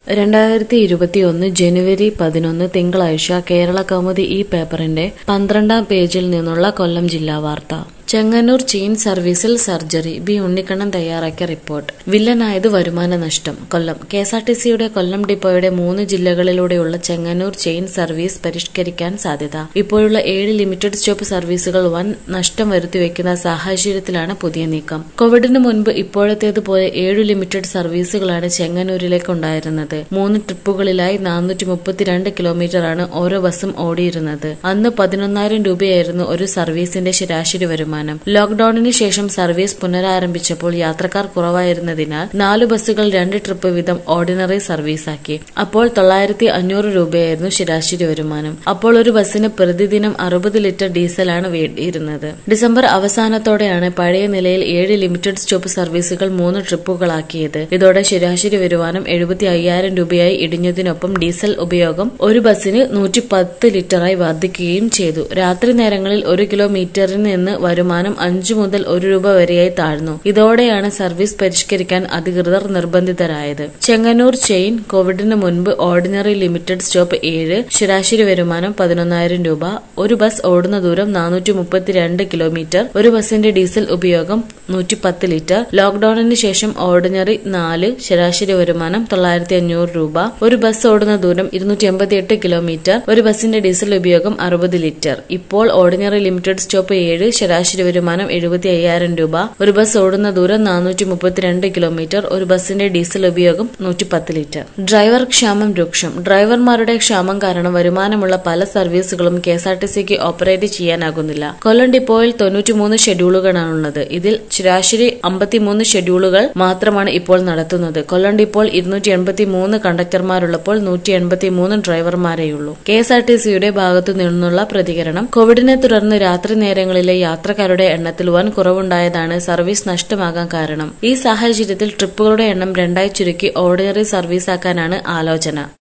രണ്ടായിരത്തി ഇരുപത്തിയൊന്ന് ജനുവരി പതിനൊന്ന് തിങ്കളാഴ്ച കേരള കൗമുദി ഈ പേപ്പറിന്റെ പന്ത്രണ്ടാം പേജിൽ നിന്നുള്ള കൊല്ലം ജില്ലാ വാർത്ത ചെങ്ങന്നൂർ ചെയിൻ സർവീസിൽ സർജറി ബി ഉണ്ണിക്കണ്ണൻ തയ്യാറാക്കിയ റിപ്പോർട്ട് വില്ലനായത് വരുമാന നഷ്ടം Kollam K S R T സിയുടെ കൊല്ലം ഡിപ്പോയുടെ മൂന്ന് ജില്ലകളിലൂടെയുള്ള ചെങ്ങന്നൂർ ചെയിൻ സർവീസ് പരിഷ്കരിക്കാൻ സാധ്യത ഇപ്പോഴുള്ള ഏഴ് ലിമിറ്റഡ് സ്റ്റോപ്പ് സർവീസുകൾ വൻ നഷ്ടം വരുത്തിവെക്കുന്ന സാഹചര്യത്തിലാണ് പുതിയ നീക്കം കോവിഡിന് മുൻപ് ഇപ്പോഴത്തേതുപോലെ ഏഴു ലിമിറ്റഡ് സർവീസുകളാണ് ചെങ്ങന്നൂരിലേക്ക് ഉണ്ടായിരുന്നത് മൂന്ന് ട്രിപ്പുകളിലായി നാനൂറ്റി മുപ്പത്തിരണ്ട് കിലോമീറ്ററാണ് ഓരോ ബസ്സും ഓടിയിരുന്നത് അന്ന് പതിനൊന്നായിരം രൂപയായിരുന്നു ഒരു സർവീസിന്റെ ശരാശരി വരുമാനം ലോക്ഡൌണിന് ശേഷം സർവീസ് പുനരാരംഭിച്ചപ്പോൾ യാത്രക്കാർ കുറവായിരുന്നതിനാൽ നാല് ബസ്സുകൾ രണ്ട് ട്രിപ്പ് വീതം ഓർഡിനറി സർവീസാക്കി അപ്പോൾ തൊള്ളായിരത്തി അഞ്ഞൂറ് രൂപയായിരുന്നു ശരാശരി വരുമാനം അപ്പോൾ ഒരു ബസ്സിന് പ്രതിദിനം അറുപത് ലിറ്റർ ഡീസലാണ് വേണ്ടിയിരുന്നത് ഡിസംബർ അവസാനത്തോടെയാണ് പഴയ നിലയിൽ ഏഴ് ലിമിറ്റഡ് സ്റ്റോപ്പ് സർവീസുകൾ മൂന്ന് ട്രിപ്പുകളാക്കിയത് ഇതോടെ ശരാശരി വരുമാനം എഴുപത്തി അയ്യായിരം രൂപയായി ഇടിഞ്ഞതിനൊപ്പം ഡീസൽ ഉപയോഗം ഒരു ബസ്സിന് നൂറ്റി പത്ത് ലിറ്ററായി വർദ്ധിക്കുകയും ചെയ്തു രാത്രി നേരങ്ങളിൽ ഒരു കിലോമീറ്ററിൽ നിന്ന് വരുമാനം അഞ്ചു മുതൽ ഒരു രൂപ വരെയായി താഴ്ന്നു ഇതോടെയാണ് സർവീസ് പരിഷ്കരിക്കാൻ അധികൃതർ നിർബന്ധിതരായത് ചെങ്ങന്നൂർ ചെയിൻ കോവിഡിന് മുൻപ് ഓർഡിനറി ലിമിറ്റഡ് സ്റ്റോപ്പ് ഏഴ് ശരാശരി വരുമാനം പതിനൊന്നായിരം രൂപ ഒരു ബസ് ഓടുന്ന ദൂരം നാനൂറ്റി മുപ്പത്തിരണ്ട് കിലോമീറ്റർ ഒരു ബസിന്റെ ഡീസൽ ഉപയോഗം നൂറ്റി പത്ത് ലിറ്റർ ലോക്ഡൌണിന് ശേഷം ഓർഡിനറി നാല് ശരാശരി വരുമാനം തൊള്ളായിരത്തി അഞ്ഞൂറ് രൂപ ഒരു ബസ് ഓടുന്ന ദൂരം ഇരുന്നൂറ്റി എൺപത്തിയെട്ട് കിലോമീറ്റർ ഒരു ബസിന്റെ ഡീസൽ ഉപയോഗം അറുപത് ലിറ്റർ ഇപ്പോൾ ഓർഡിനറി ലിമിറ്റഡ് സ്റ്റോപ്പ് ഏഴ് ശരാശരി വരുമാനം എഴുപത്തി അയ്യായിരം രൂപ ഒരു ബസ് ഓടുന്ന ദൂരം നാനൂറ്റി മുപ്പത്തിരണ്ട് കിലോമീറ്റർ ഒരു ബസിന്റെ ഡീസൽ ഉപയോഗം നൂറ്റി പത്ത് ലിറ്റർ ഡ്രൈവർ ക്ഷാമം രൂക്ഷം ഡ്രൈവർമാരുടെ ക്ഷാമം കാരണം വരുമാനമുള്ള പല സർവീസുകളും കെ എസ് ആർ ടി സിക്ക് ഓപ്പറേറ്റ് ചെയ്യാനാകുന്നില്ല കൊല്ലം ഡിപ്പോയിൽ തൊണ്ണൂറ്റിമൂന്ന് ഷെഡ്യൂളുകളാണുള്ളത് ഇതിൽ ശരാശരി അമ്പത്തിമൂന്ന് ഷെഡ്യൂളുകൾ മാത്രമാണ് ഇപ്പോൾ നടത്തുന്നത് കൊല്ലം ഡിപ്പോൾ ഇരുന്നൂറ്റി എൺപത്തി മൂന്ന് കണ്ടക്ടർമാരുള്ളപ്പോൾ നൂറ്റി എൺപത്തി മൂന്ന് ഡ്രൈവർമാരെയുള്ളൂ കെ എസ് ആർ ടി സിയുടെ ഭാഗത്തു നിന്നുള്ള പ്രതികരണം കോവിഡിനെ തുടർന്ന് രാത്രി നേരങ്ങളിലെ യാത്രക്കാരുടെ എണ്ണത്തിൽ വൻ കുറവുണ്ടായതാണ് സർവീസ് നഷ്ടമാകാൻ കാരണം ഈ സാഹചര്യത്തിൽ ട്രിപ്പുകളുടെ എണ്ണം രണ്ടായി ചുരുക്കി ഓർഡിനറി സർവീസാക്കാനാണ് ആലോചന